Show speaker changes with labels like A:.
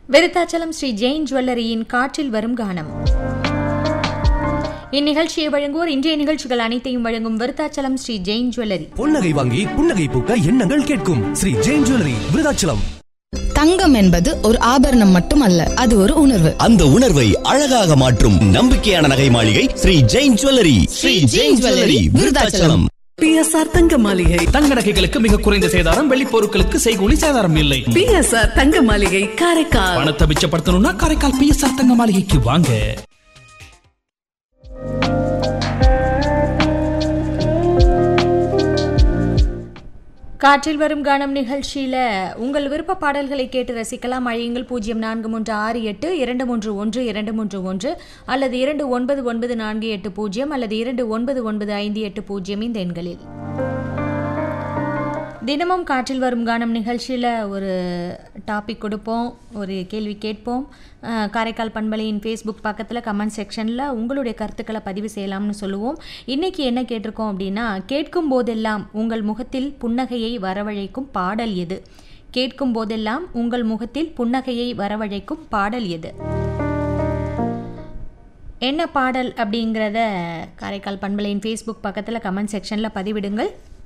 A: விருத்தாச்சலம் ஸ்ரீ ஜெயின் ஜுவல்லரியின் காற்றில் வரும் கானம் இந்நிகழ்ச்சியை வழங்குவோர் இன்றைய நிகழ்ச்சிகள் அனைத்தையும் வழங்கும் விருத்தாச்சலம் ஸ்ரீ ஜெயின் ஜுவல்லரி
B: பொன்னகை வாங்கி புன்னகை பூக்க எண்ணங்கள் கேட்கும் ஸ்ரீ ஜெயின் ஜுவல்லரி விருதாச்சலம்
C: தங்கம் என்பது ஒரு ஆபரணம் மட்டுமல்ல அது ஒரு உணர்வு
D: அந்த உணர்வை அழகாக மாற்றும் நம்பிக்கையான நகை மாளிகை Sri Jain jewellery Sri Jain jewellery Virudhachalam
E: P S R தங்க மாளிகை
F: தங்க நகைகளுக்கு மிக குறைந்த சேதாரம் வெள்ளி பொருட்களுக்கு செய்கூலி சேதாரம் இல்லை
E: பிஎஸ்ஆர் தங்க மாளிகை காரைக்கால்
F: பணத்தை மிச்சப்படுத்தணும்னா காரைக்கால் பிஎஸ்ஆர் தங்க மாளிகைக்கு வாங்க
A: காற்றில் வரும் கானம் நிகழ்ச்சியில் உங்கள் விருப்ப பாடல்களை கேட்டு ரசிக்கலாம் அழையுங்கள் பூஜ்ஜியம் நான்கு மூன்று ஆறு எட்டு இரண்டு மூன்று ஒன்று இரண்டு மூன்று ஒன்று அல்லது இரண்டு ஒன்பது ஒன்பது நான்கு எட்டு பூஜ்ஜியம் அல்லது இரண்டு ஒன்பது ஒன்பது ஐந்து எட்டு பூஜ்ஜியம் இந்த எண்களில் தினமும் காற்றில் வரும் கானம் நிகழ்ச்சியில் ஒரு டாபிக் கொடுப்போம் ஒரு கேள்வி கேட்போம் அஹ், காரைக்கால் பண்பலையின் ஃபேஸ்புக் பக்கத்தில் கமெண்ட் செக்ஷனில் உங்களுடைய கருத்துக்களை பதிவு செய்யலாம்னு சொல்லுவோம் இன்றைக்கி என்ன கேட்டிருக்கோம் அப்படின்னா கேட்கும் போதெல்லாம் உங்கள் முகத்தில் புன்னகையை வரவழைக்கும் பாடல் எது கேட்கும் போதெல்லாம் உங்கள் முகத்தில் புன்னகையை வரவழைக்கும் பாடல் எது என்ன பாடல் அப்படிங்கிறத காரைக்கால் பண்பலையின் ஃபேஸ்புக் பக்கத்தில் கமெண்ட் செக்ஷனில் பதிவிடுங்கள்